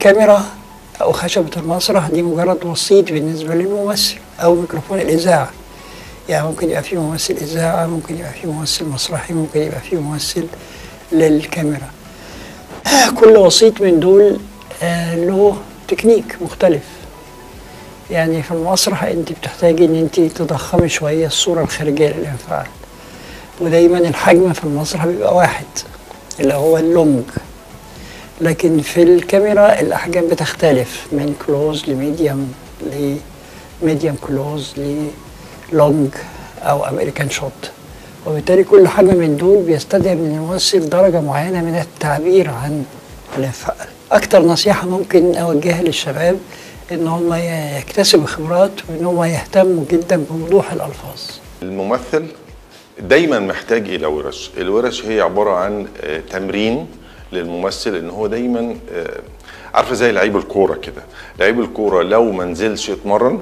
الكاميرا او خشبه المسرح دي مجرد وسيط بالنسبه للممثل او ميكروفون الاذاعه يعني ممكن يبقى في ممثل اذاعه ممكن يبقى في ممثل مسرحي ممكن يبقى في ممثل للكاميرا كل وسيط من دول آه، له تكنيك مختلف يعني في المسرح انت بتحتاجي ان انت تضخمي شويه الصوره الخارجيه للانفعال ودايما الحجم في المسرح بيبقى واحد اللي هو اللونج لكن في الكاميرا الاحجام بتختلف من كلوز لميديوم لميديوم كلوز للونج او امريكان شوت وبالتالي كل حاجه من دول بيستدعي من الممثل درجه معينه من التعبير عن الانفعال اكتر نصيحه ممكن اوجهها للشباب ان هم يكتسبوا خبرات وان هم يهتموا جدا بوضوح الالفاظ الممثل دايما محتاج الى ورش الورش هي عباره عن آه، تمرين للممثل ان هو دايما آه، عارفه زي لعيب الكوره كده لعيب الكوره لو ما نزلش يتمرن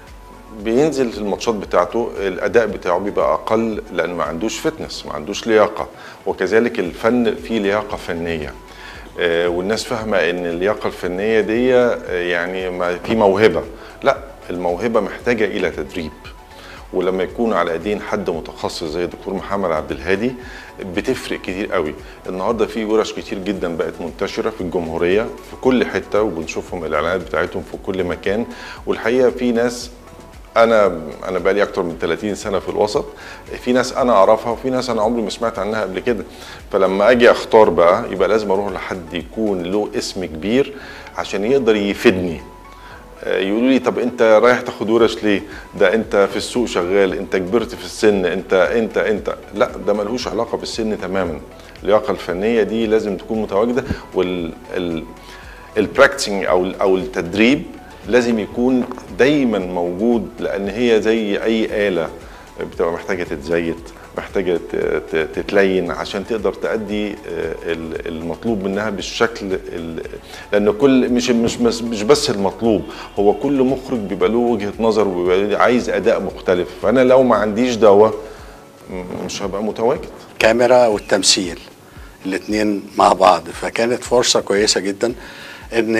بينزل الماتشات بتاعته الاداء بتاعه بيبقى اقل لان ما عندوش فتنس ما عندوش لياقه وكذلك الفن فيه لياقه فنيه آه، والناس فاهمه ان اللياقه الفنيه دي آه، يعني ما في موهبه لا الموهبه محتاجه الى تدريب ولما يكون على ايدين حد متخصص زي الدكتور محمد عبد الهادي بتفرق كتير قوي النهارده في ورش كتير جدا بقت منتشره في الجمهوريه في كل حته وبنشوفهم الاعلانات بتاعتهم في كل مكان والحقيقه في ناس انا انا بقالي اكتر من 30 سنه في الوسط في ناس انا اعرفها وفي ناس انا عمري ما سمعت عنها قبل كده فلما اجي اختار بقى يبقى لازم اروح لحد يكون له اسم كبير عشان يقدر يفيدني آه، يقولوا لي طب انت رايح تاخد ورش ليه؟ ده انت في السوق شغال، انت كبرت في السن، انت انت انت، لا ده ملهوش علاقه بالسن تماما. اللياقه الفنيه دي لازم تكون متواجده وال ال- البراكتسنج او او التدريب لازم يكون دايما موجود لان هي زي اي اله بتبقى محتاجه تتزيت محتاجه ت- ت- تتلين عشان تقدر تأدي آه، ال- المطلوب منها بالشكل ال- لان كل مش مش مش مش بس المطلوب هو كل مخرج بيبقى له وجهه نظر وبيبقى عايز اداء مختلف فانا لو ما عنديش دواء م- مش هبقى متواجد الكاميرا والتمثيل الاثنين مع بعض فكانت فرصة كويسة جدا ان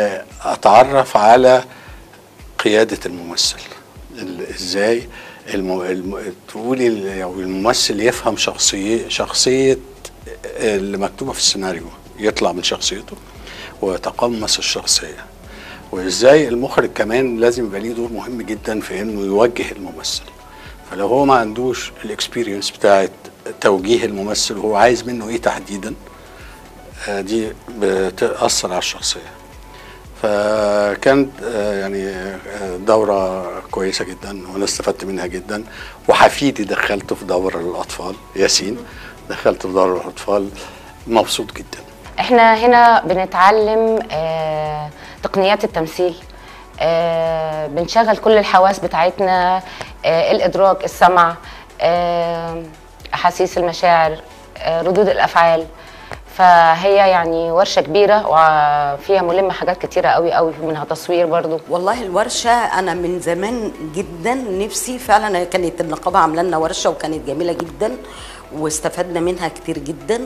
اتعرف على قيادة الممثل ال- ازاي الم... الم... تقولي ال- أو الممثل يفهم شخصية شخصية اللي مكتوبة في السيناريو يطلع من شخصيته ويتقمص الشخصية وازاي المخرج كمان لازم يبقى ليه دور مهم جدا في انه يوجه الممثل فلو هو ما عندوش الاكسبيرينس بتاعت توجيه الممثل وهو عايز منه ايه تحديدا آه، دي بتأثر على الشخصية فكانت آه، يعني آه، دورة كويسة جدا وأنا استفدت منها جدا وحفيدي دخلته في دورة للأطفال ياسين دخلته في دورة للأطفال مبسوط جدا احنا هنا بنتعلم آه، تقنيات التمثيل آه، بنشغل كل الحواس بتاعتنا آه، الادراك السمع آه، احاسيس المشاعر آه، ردود الافعال فهي يعني ورشه كبيره وفيها ملمه حاجات كتيره قوي قوي منها تصوير برضو والله الورشه انا من زمان جدا نفسي فعلا كانت النقابه عامله لنا ورشه وكانت جميله جدا واستفدنا منها كتير جدا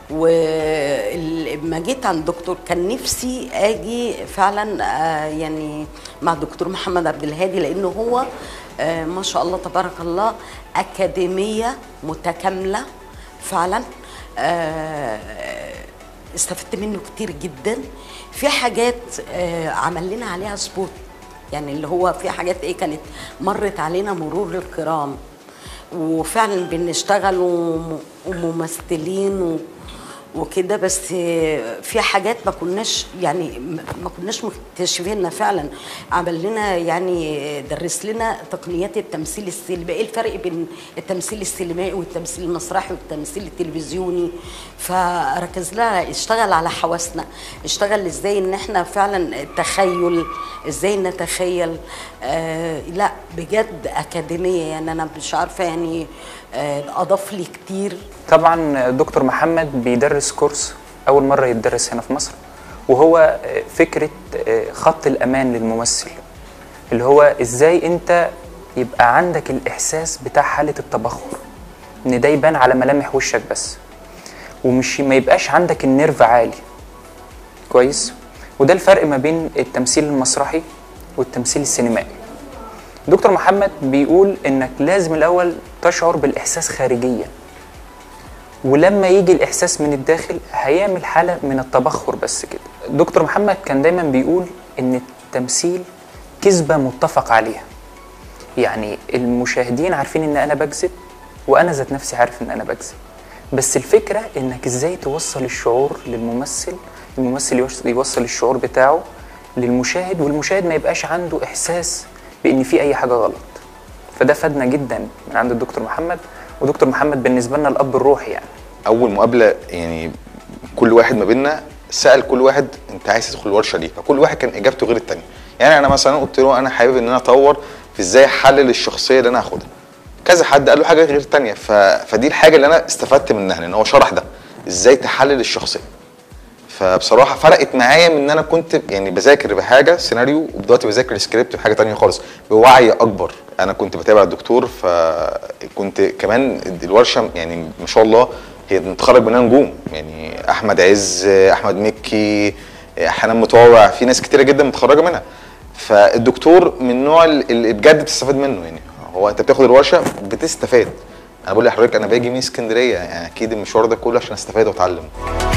ولما جيت عند الدكتور كان نفسي اجي فعلا آه، يعني مع الدكتور محمد عبد الهادي لانه هو آه، ما شاء الله تبارك الله اكاديميه متكامله فعلا آه، استفدت منه كتير جدا في حاجات آه، عمل لنا عليها سبوت يعني اللي هو في حاجات ايه كانت مرت علينا مرور الكرام وفعلا بنشتغل وم- وممثلين و وكده بس في حاجات ما كناش يعني ما كناش مكتشفينها فعلا عمل لنا يعني درس لنا تقنيات التمثيل السينمائي ايه الفرق بين التمثيل السينمائي والتمثيل المسرحي والتمثيل التلفزيوني فركز لنا اشتغل على حواسنا اشتغل ازاي ان احنا فعلا التخيل ازاي نتخيل آه لا بجد اكاديميه يعني انا مش عارفه يعني آه اضاف لي كتير طبعا دكتور محمد بيدرس كورس اول مره يتدرس هنا في مصر وهو فكره خط الامان للممثل اللي هو ازاي انت يبقى عندك الاحساس بتاع حاله التبخر ان ده يبان على ملامح وشك بس ومش ما يبقاش عندك النيرف عالي كويس وده الفرق ما بين التمثيل المسرحي والتمثيل السينمائي دكتور محمد بيقول انك لازم الاول تشعر بالاحساس خارجيا ولما يجي الاحساس من الداخل هيعمل حاله من التبخر بس كده دكتور محمد كان دايما بيقول ان التمثيل كذبه متفق عليها يعني المشاهدين عارفين ان انا بكذب وانا ذات نفسي عارف ان انا بكذب بس الفكره انك ازاي توصل الشعور للممثل الممثل يوص- يوصل الشعور بتاعه للمشاهد والمشاهد ما يبقاش عنده احساس بان في اي حاجه غلط فده فادنا جدا من عند الدكتور محمد ودكتور محمد بالنسبه لنا الاب الروحي يعني اول مقابله يعني كل واحد ما بينا سال كل واحد انت عايز تدخل الورشه ليه فكل واحد كان اجابته غير التاني يعني انا مثلا قلت له انا حابب ان انا اطور في ازاي احلل الشخصيه اللي انا هاخدها كذا حد قال له حاجه غير التانيه ف... فدي الحاجه اللي انا استفدت منها لان هو شرح ده ازاي تحلل الشخصيه فبصراحه فرقت معايا من ان انا كنت يعني بذاكر بحاجه سيناريو ودلوقتي بذاكر سكريبت بحاجه تانية خالص بوعي اكبر انا كنت بتابع الدكتور فكنت كمان الورشه يعني ما شاء الله هي متخرج منها نجوم يعني احمد عز احمد مكي حنان مطاوع في ناس كتيره جدا متخرجه منها فالدكتور من النوع اللي بجد بتستفاد منه يعني هو انت بتاخد الورشه بتستفاد انا بقول لحضرتك انا باجي من اسكندريه يعني اكيد المشوار ده كله عشان استفاد واتعلم